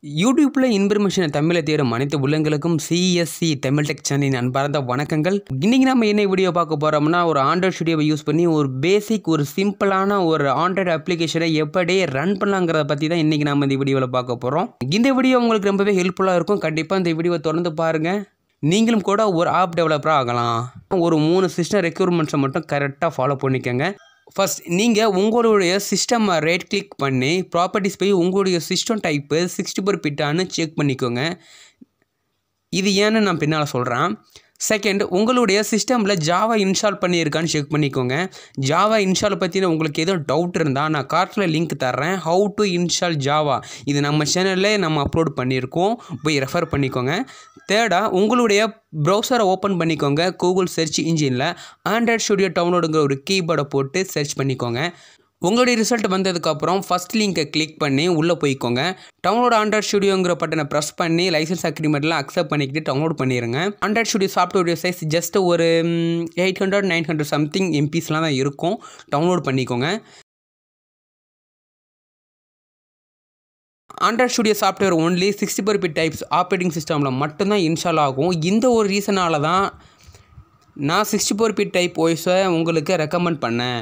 யூடியூப்பில் இன்ஃபர்மேஷனை தமிழில் தேடும் அனைத்து உள்ளங்களுக்கும் சிஎஸ்சி தமிழ் டெக் சேனலின் அன்பார்ந்த வணக்கங்கள் இன்றைக்கி நம்ம என்ன வீடியோ பார்க்க போகிறோம்னா ஒரு ஆண்ட்ராய்ட் ஸ்டுடியோவை யூஸ் பண்ணி ஒரு பேசிக் ஒரு சிம்பிளான ஒரு ஆண்ட்ராய்டு அப்ளிகேஷனை எப்படி ரன் பண்ணலாங்கிறத பற்றி தான் இன்றைக்கி நம்ம இந்த வீடியோவில் பார்க்க போகிறோம் இந்த வீடியோ உங்களுக்கு ரொம்பவே ஹெல்ப்ஃபுல்லாக இருக்கும் கண்டிப்பாக இந்த வீடியோவை தொடர்ந்து பாருங்கள் நீங்களும் கூட ஒரு ஆப் டெவலப்பராக ஆகலாம் ஒரு மூணு சிஸ்டம் ரெக்யூர்மெண்ட்ஸை மட்டும் கரெக்டாக ஃபாலோ பண்ணிக்கோங்க ஃபர்ஸ்ட் நீங்கள் உங்களுடைய சிஸ்டமை ரைட் கிளிக் பண்ணி ப்ராப்பர்ட்டிஸ் போய் உங்களுடைய சிஸ்டம் டைப்பு சிக்ஸ்டி ஃபோர் பிட்டான்னு செக் பண்ணிக்கோங்க இது ஏன்னு நான் பின்னால் சொல்கிறேன் செகண்ட் உங்களுடைய சிஸ்டமில் ஜாவா இன்ஸ்டால் பண்ணியிருக்கான்னு செக் பண்ணிக்கோங்க ஜாவா இன்ஸ்டால் பற்றின உங்களுக்கு எதுவும் டவுட் இருந்தால் நான் கார்ட்டில் லிங்க் தர்றேன் ஹவு டு இன்ஸ்டால் ஜாவா இது நம்ம சேனல்லே நம்ம அப்லோட் பண்ணியிருக்கோம் போய் ரெஃபர் பண்ணிக்கோங்க தேர்டாக உங்களுடைய ப்ரௌசரை ஓப்பன் பண்ணிக்கோங்க கூகுள் சர்ச் இன்ஜினில் ஆண்ட்ராய்ட் ஸ்டுடியோ டவுன்லோடுங்கிற ஒரு கீபோர்டை போட்டு சர்ச் பண்ணிக்கோங்க உங்களுடைய ரிசல்ட் வந்ததுக்கப்புறம் ஃபஸ்ட் லிங்கை கிளிக் பண்ணி உள்ளே போய்க்கோங்க டவுன்லோட் ஆண்ட்ராய்ட் ஸ்டுடியோங்கிற பட்டனை ப்ரெஸ் பண்ணி லைசன்ஸ் அக்ரிமெண்ட்லாம் அக்செப்ட் பண்ணிக்கிட்டு டவுன்லோட் பண்ணிடுங்க Android Studio software size just ஒரு eight hundred nine hundred something எம்பிஸ்லாம் தான் இருக்கும் டவுன்லோட் பண்ணிக்கோங்க Android Studio software only sixty four bit types operating சிஸ்டமில் மட்டும்தான் இன்ஸ்டால் ஆகும் இந்த ஒரு ரீசனால தான் நான் சிக்ஸ்டி ஃபோர் பிட் டைப் வாய்ஸை உங்களுக்கு ரெக்கமெண்ட் பண்ணேன்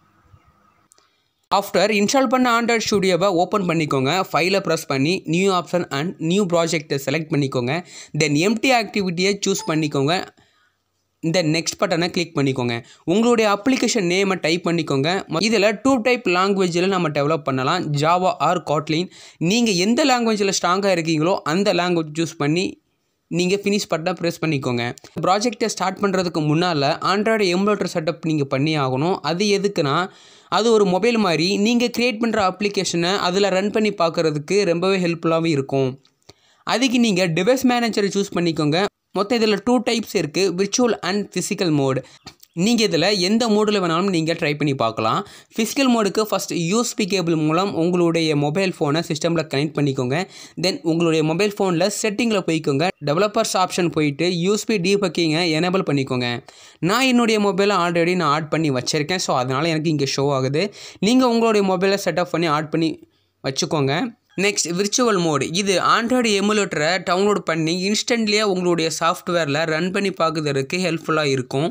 ஆஃப்டர் இன்ஸ்டால் பண்ண ஆண்ட்ராய்ட் ஸ்டுடியோவை ஓப்பன் பண்ணிக்கோங்க ஃபைலை ப்ரெஸ் பண்ணி நியூ ஆப்ஷன் அண்ட் நியூ ப்ராஜெக்டை செலக்ட் பண்ணிக்கோங்க தென் எம்டி ஆக்டிவிட்டியை சூஸ் பண்ணிக்கோங்க இந்த நெக்ஸ்ட் பட்டனை கிளிக் பண்ணிக்கோங்க உங்களுடைய அப்ளிகேஷன் நேமை டைப் பண்ணிக்கோங்க இதில் டூ டைப் லாங்குவேஜில் நம்ம டெவலப் பண்ணலாம் ஜாவா ஆர் காட்லின் நீங்கள் எந்த லாங்குவேஜில் ஸ்ட்ராங்காக இருக்கீங்களோ அந்த லாங்குவேஜ் சூஸ் பண்ணி நீங்கள் ஃபினிஷ் பட்டனை ப்ரெஸ் பண்ணிக்கோங்க ப்ராஜெக்டை ஸ்டார்ட் பண்ணுறதுக்கு முன்னால் ஆண்ட்ராய்டு எம்ப்ளாய்டர் செட்டப் நீங்கள் பண்ணி ஆகணும் அது எதுக்குன்னா அது ஒரு மொபைல் மாதிரி நீங்கள் க்ரியேட் பண்ணுற அப்ளிகேஷனை அதில் ரன் பண்ணி பார்க்குறதுக்கு ரொம்பவே ஹெல்ப்ஃபுல்லாகவும் இருக்கும் அதுக்கு நீங்கள் டிவைஸ் மேனேஜரை சூஸ் பண்ணிக்கோங்க மொத்தம் இதில் டூ டைப்ஸ் இருக்குது விர்ச்சுவல் அண்ட் ஃபிசிக்கல் மோட் நீங்கள் இதில் எந்த மோடில் வேணாலும் நீங்கள் ட்ரை பண்ணி பார்க்கலாம் ஃபிசிக்கல் மோடுக்கு ஃபஸ்ட் யூஎஸ்பி கேபிள் மூலம் உங்களுடைய மொபைல் ஃபோனை சிஸ்டமில் கனெக்ட் பண்ணிக்கோங்க தென் உங்களுடைய மொபைல் ஃபோனில் செட்டிங்கில் போய்க்கோங்க டெவலப்பர்ஸ் ஆப்ஷன் போயிட்டு யூஎஸ்பி டீபக்கிங்கை எனேபிள் பண்ணிக்கோங்க நான் என்னுடைய மொபைலை ஆல்ரெடி நான் ஆட் பண்ணி வச்சுருக்கேன் ஸோ அதனால் எனக்கு இங்கே ஷோ ஆகுது நீங்கள் உங்களுடைய மொபைலை செட்டப் பண்ணி ஆட் பண்ணி வச்சுக்கோங்க நெக்ஸ்ட் விர்ச்சுவல் மோடு இது ஆண்ட்ராய்டு எமுலேட்டரை டவுன்லோட் பண்ணி இன்ஸ்டன்ட்லியே உங்களுடைய சாஃப்ட்வேரில் ரன் பண்ணி பார்க்குறதுக்கு ஹெல்ப்ஃபுல்லாக இருக்கும்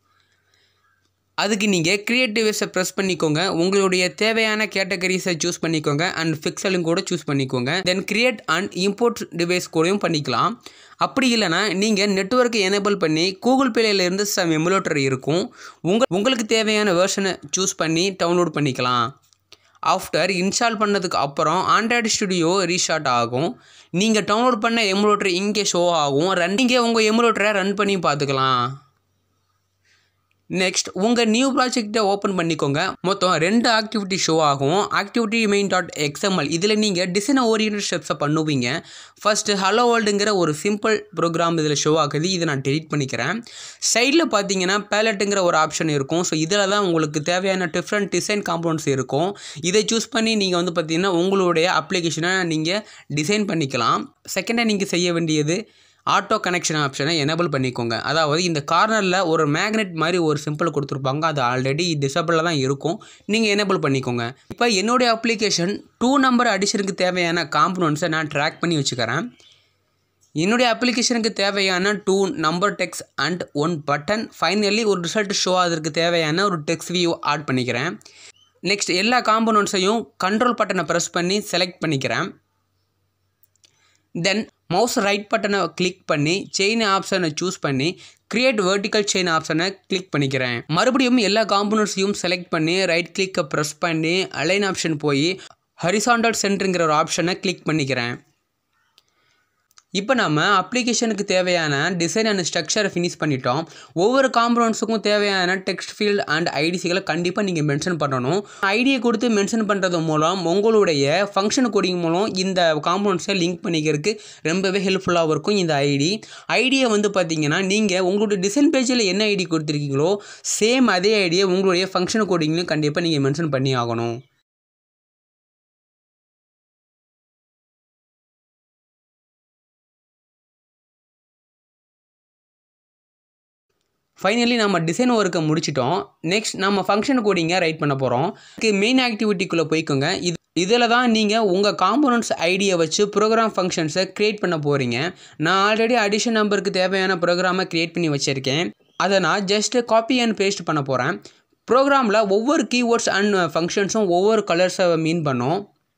அதுக்கு நீங்கள் க்ரியேட்டிவ்ஸை ப்ரெஸ் பண்ணிக்கோங்க உங்களுடைய தேவையான கேட்டகரிஸை சூஸ் பண்ணிக்கோங்க அண்ட் ஃபிக்சலும் கூட சூஸ் பண்ணிக்கோங்க then create and import device கூடயும் பண்ணிக்கலாம் அப்படி இல்லைனா நீங்கள் நெட்ஒர்க்கை எனேபிள் பண்ணி கூகுள் பேலேருந்து சம் எமுலேட்டர் இருக்கும் உங்கள் உங்களுக்கு தேவையான வேர்ஷனை சூஸ் பண்ணி டவுன்லோட் பண்ணிக்கலாம் ஆஃப்டர் இன்ஸ்டால் பண்ணதுக்கு அப்புறம் ஆண்ட்ராய்டு ஸ்டுடியோ ரீஸ்டார்ட் ஆகும் நீங்கள் டவுன்லோட் பண்ண எமுலேட்டர் இங்கே ஷோ ஆகும் ரன் நீங்கள் உங்கள் எமுலேட்டரை ரன் பண்ணி பார்த்துக்கலாம் நெக்ஸ்ட் உங்கள் நியூ ப்ராஜெக்டை ஓப்பன் பண்ணிக்கோங்க மொத்தம் ரெண்டு ஆக்டிவிட்டி ஷோ ஆகும் ஆக்டிவிட்டி மெயின் டாட் எக்ஸ்எம்எல் இதில் நீங்கள் டிசைன் ஓரியன்ட் ஸ்டெப்ஸை பண்ணுவீங்க ஃபஸ்ட்டு ஹலோ வேர்ல்டுங்கிற ஒரு சிம்பிள் ப்ரோக்ராம் இதில் ஷோ ஆகுது இதை நான் டெலிட் பண்ணிக்கிறேன் சைடில் பார்த்தீங்கன்னா பேலட்டுங்கிற ஒரு ஆப்ஷன் இருக்கும் ஸோ இதில் தான் உங்களுக்கு தேவையான டிஃப்ரெண்ட் டிசைன் காம்பவுண்ட்ஸ் இருக்கும் இதை சூஸ் பண்ணி நீங்கள் வந்து பார்த்தீங்கன்னா உங்களுடைய அப்ளிகேஷனை நீங்கள் டிசைன் பண்ணிக்கலாம் செகண்டாக நீங்கள் செய்ய வேண்டியது ஆட்டோ கனெக்ஷன் ஆப்ஷனை எனேபிள் பண்ணிக்கோங்க அதாவது இந்த கார்னரில் ஒரு மேக்னெட் மாதிரி ஒரு சிம்பிள் கொடுத்துருப்பாங்க அது ஆல்ரெடி டிசபிளில் தான் இருக்கும் நீங்கள் எனேபிள் பண்ணிக்கோங்க இப்போ என்னுடைய அப்ளிகேஷன் டூ நம்பர் அடிஷனுக்கு தேவையான காம்பனன்ட்ஸை நான் ட்ராக் பண்ணி வச்சுக்கிறேன் என்னுடைய அப்ளிகேஷனுக்கு தேவையான two number text and one button finally ஒரு ரிசல்ட் ஷோ அதற்கு தேவையான ஒரு டெக்ஸ் வியூ ஆட் பண்ணிக்கிறேன் நெக்ஸ்ட் எல்லா காம்பனன்ட்ஸையும் கண்ட்ரோல் பட்டனை ப்ரெஸ் பண்ணி செலக்ட் பண்ணிக்கிறேன் தென் மவுஸ் ரைட் பட்டனை கிளிக் பண்ணி செயின் ஆப்ஷனை சூஸ் பண்ணி கிரியேட் வெர்டிக்கல் செயின் ஆப்ஷனை கிளிக் பண்ணிக்கிறேன் மறுபடியும் எல்லா காம்பனன்ட்ஸையும் செலக்ட் பண்ணி ரைட் கிளிக்கை ப்ரெஸ் பண்ணி அலைன் ஆப்ஷன் போய் ஹரிசாண்டல் சென்டருங்கிற ஒரு ஆப்ஷனை கிளிக் பண்ணிக்கிறேன் இப்போ நம்ம அப்ளிகேஷனுக்கு தேவையான டிசைன் அண்ட் ஸ்ட்ரக்சரை ஃபினிஷ் பண்ணிட்டோம் ஒவ்வொரு காம்பனன்ட்ஸுக்கும் தேவையான டெக்ஸ்ட் ஃபீல்ட் அண்ட் ஐடிசிகளை கண்டிப்பாக நீங்கள் மென்ஷன் பண்ணணும் ஐடியை கொடுத்து மென்ஷன் பண்ணுறது மூலம் உங்களுடைய ஃபங்க்ஷன் கோடிங் மூலம் இந்த காம்பனன்ட்ஸை லிங்க் பண்ணிக்கிறதுக்கு ரொம்பவே ஹெல்ப்ஃபுல்லாகவும் இருக்கும் இந்த ஐடி ஐடியை வந்து பார்த்தீங்கன்னா நீங்கள் உங்களுடைய டிசைன் பேஜில் என்ன ஐடி கொடுத்துருக்கீங்களோ சேம் அதே ஐடியை உங்களுடைய ஃபங்க்ஷன் கோடிங்லையும் கண்டிப்பாக நீங்கள் மென்ஷன் பண்ணி ஆகணும் ஃபைனலி நம்ம டிசைன் ஒர்க்கை முடிச்சிட்டோம் நெக்ஸ்ட் நம்ம ஃபங்க்ஷன் கோடிங்கை ரைட் பண்ண போகிறோம் இதுக்கு மெயின் ஆக்டிவிட்டிக்குள்ளே போய்க்கோங்க இது இதில் தான் நீங்கள் உங்கள் காம்போனன்ட்ஸ் ஐடியை வச்சு ப்ரோக்ராம் ஃபங்க்ஷன்ஸை க்ரியேட் பண்ண போகிறீங்க நான் ஆல்ரெடி அடிஷன் நம்பருக்கு தேவையான ப்ரோக்ராமை க்ரியேட் பண்ணி வச்சுருக்கேன் அதை நான் ஜஸ்ட்டு காப்பி அண்ட் பேஸ்ட் பண்ண போகிறேன் ப்ரோக்ராமில் ஒவ்வொரு கீவேர்ட்ஸ் அண்ட் ஃபங்க்ஷன்ஸும் ஒவ்வொரு கலர்ஸை மீன் பண்ணும்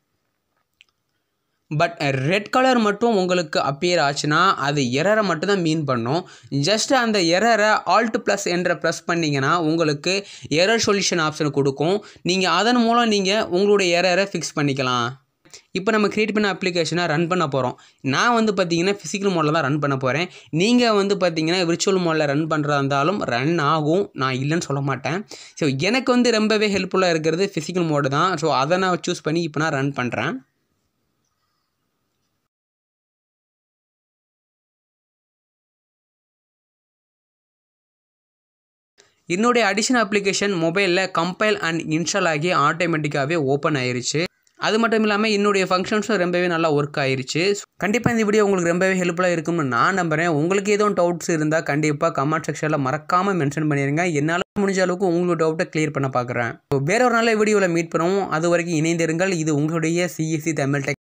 பட் ரெட் கலர் மட்டும் உங்களுக்கு அப்பியர் ஆச்சுன்னா அது எரரை மட்டும் தான் மீன் பண்ணும் ஜஸ்ட் அந்த எரரை ஆல்ட் ப்ளஸ் என்ற ப்ரெஸ் பண்ணிங்கன்னா உங்களுக்கு எரர் சொல்யூஷன் ஆப்ஷன் கொடுக்கும் நீங்கள் அதன் மூலம் நீங்கள் உங்களுடைய எரரை ஃபிக்ஸ் பண்ணிக்கலாம் இப்போ நம்ம க்ரியேட் பண்ண அப்ளிகேஷனை ரன் பண்ண போகிறோம் நான் வந்து பார்த்தீங்கன்னா ஃபிசிக்கல் மோடில் தான் ரன் பண்ண போகிறேன் நீங்கள் வந்து பார்த்தீங்கன்னா விர்ச்சுவல் மோடில் ரன் பண்ணுறதா இருந்தாலும் ரன் ஆகும் நான் இல்லைன்னு சொல்ல மாட்டேன் ஸோ எனக்கு வந்து ரொம்பவே ஹெல்ப்ஃபுல்லாக இருக்கிறது ஃபிசிக்கல் மோடு தான் ஸோ அதை நான் சூஸ் பண்ணி இப்போ நான் ரன் பண்ணுறேன் என்னுடைய அடிஷன் அப்ளிகேஷன் மொபைலில் கம்பைல் அண்ட் இன்ஸ்டால் ஆகி ஆட்டோமேட்டிக்காகவே ஓப்பன் ஆயிருச்சு அது மட்டும் இல்லாமல் என்னுடைய ஃபங்க்ஷன்ஸும் ரொம்பவே நல்லா ஒர்க் ஆயிருச்சு கண்டிப்பாக இந்த வீடியோ உங்களுக்கு ரொம்பவே ஹெல்ப்ஃபுல்லாக இருக்கும்னு நான் நம்புகிறேன் உங்களுக்கு எதுவும் டவுட்ஸ் இருந்தால் கண்டிப்பாக கமெண்ட் செக்ஷனில் மறக்காமல் மென்ஷன் பண்ணிடுங்க என்னால் முடிஞ்ச அளவுக்கு உங்களோட டவுட்டை கிளியர் பண்ண பார்க்குறேன் வேற ஒரு நல்ல வீடியோவில் மீட் பண்ணுவோம் அது வரைக்கும் இணைந்திருங்கள் இது உங்களுடைய சிஎஸ்சி தமிழ் டெக்